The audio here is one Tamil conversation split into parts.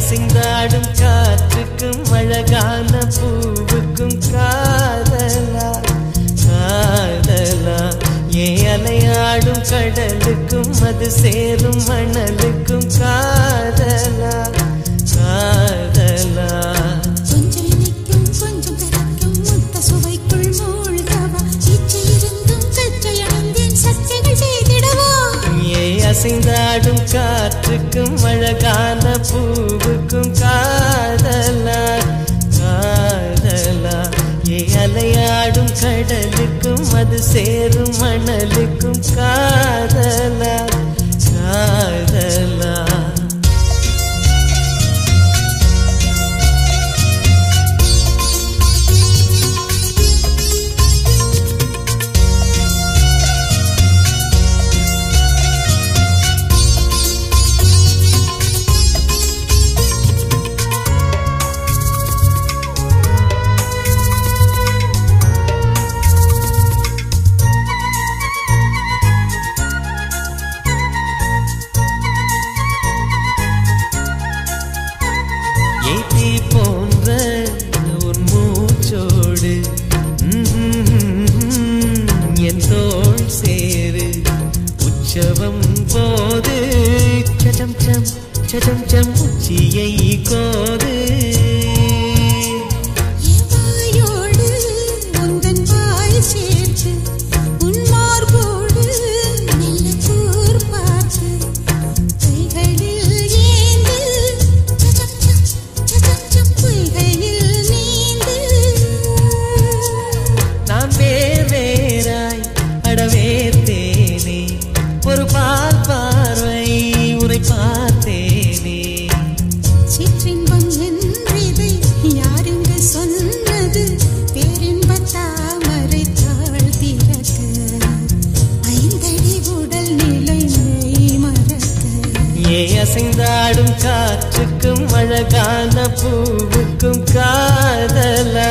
அசைந்தாடும் காற்றுக்கும் அழகான பூவுக்கும் காதலா காதலா ஏ அலையாடும் கடலுக்கும் அது சேரும் மணலுக்கும் காதலா காதலா கொஞ்சம் இனிக்கும் கொஞ்சம் கரைக்கும் முத்த சுவைக்குள் மூழ்கவா இச்சை இருந்தும் கற்றை அணிந்தேன் சர்ச்சைகள் செய்திடவா ஏ அசைந்தாடும் காற்றுக்கும் அழகான பூவுக்கும் காதலா காதலா ஏ அலையாடும் கடலுக்கும் அது சேரும் மணலுக்கும் காதலா காதலா ஏத்தி போன்ற உன் மூச்சோடு ம்ம், என் தோள் சேரு உற்சவம் போது சடம் சம் சடம் சம் உச்சியை கோது வாயோடு உந்தன் வாய் சேர்த்து உன் மார்போடு மெல்ல கூர் பார்த்து கைகளில் ஏந்து சச்சம் சம் சச்சம் சம் பொய்களில் நீந்து நான் வேர் வேறாய் அடவேத்தேனே ஒரு பால் பார்வை உரை பார்த்தேனே சிற்றின்பம் என்றிதை யாருங்க சொன்னது பேரின்ப தாமரை தாழ் திறக்க ஐந்தடி உடல் நிலை மெய் மறக்க ஏ அசைந்தாடும் காற்றுக்கும் அழகான பூவுக்கும் காதலா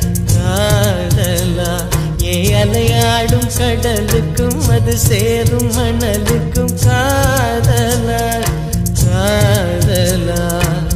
காதலா ஏ அலையாடும் கடலுக்கும் அது சேரும் மணலுக்கும் காதலா காதலா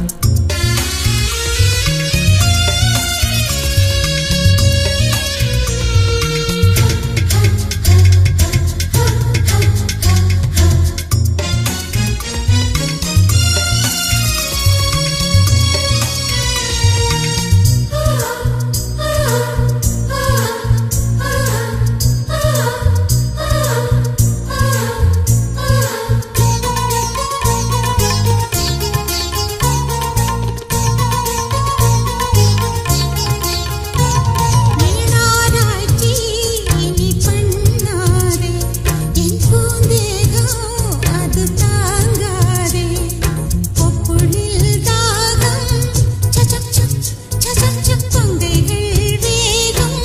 நீனாராய்ச்சி இனி பண்ணாதே என் பூந்தேகம் அது தாங்காதே கொப்புளில் தாகம் சச்சம் சம் சச்சம் சம் பொங்கைகள் வேகம்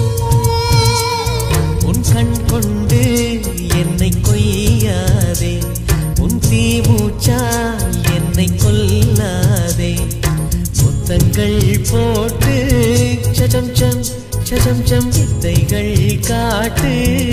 உன் கண் கொண்டு என்னை கொய்யாதே உன் தீமூச்சால் என்னை கொல்லாதே முத்தங்கள் போட்டு சஜம் சம் சஜம் சம் வித்தைகள் காட்டு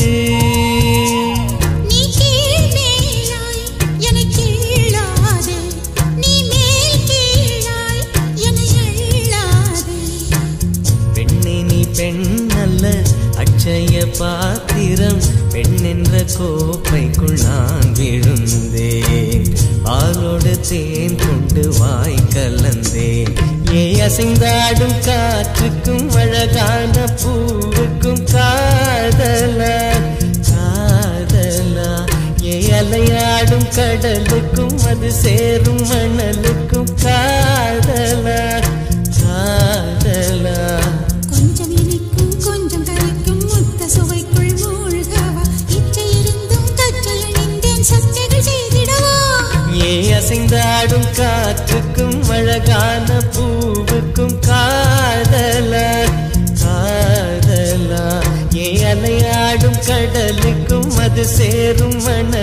நீ கீழ் மேலாய் என்னை கீழாதே நீ மேல் கீழாய் என்னை அள்ளாதே பெண்ணே நீ பெண் அல்ல அட்சய பாத்திரம் பெண் என்ற கோப்பைக்குள் நான் விழுந்தேன் பாலோடு தேன் கொண்டு வாய் கலந்தேன் ஏ அசைந்தாடும் காற்றுக்கும் அழகான பூவுக்கும் காதலா காதலா ஏ அலையாடும் கடலுக்கும் அது சேரும் மணலுக்கும் காதலா காதலா கொஞ்சம் இனிக்கும் கொஞ்சம் கரைக்கும் முத்த சுவைக்குள் மூழ்கவா இச்சை இருந்தும் கற்றை அணிந்தேன் சச்சைகள் செய்திடவா ஏ அசைந்தாடும் காற்றுக்கும் அழகான பூவுக்கும் காதலா காதலா ஏ அலையாடும் கடலுக்கும் அது சேரும் மணல்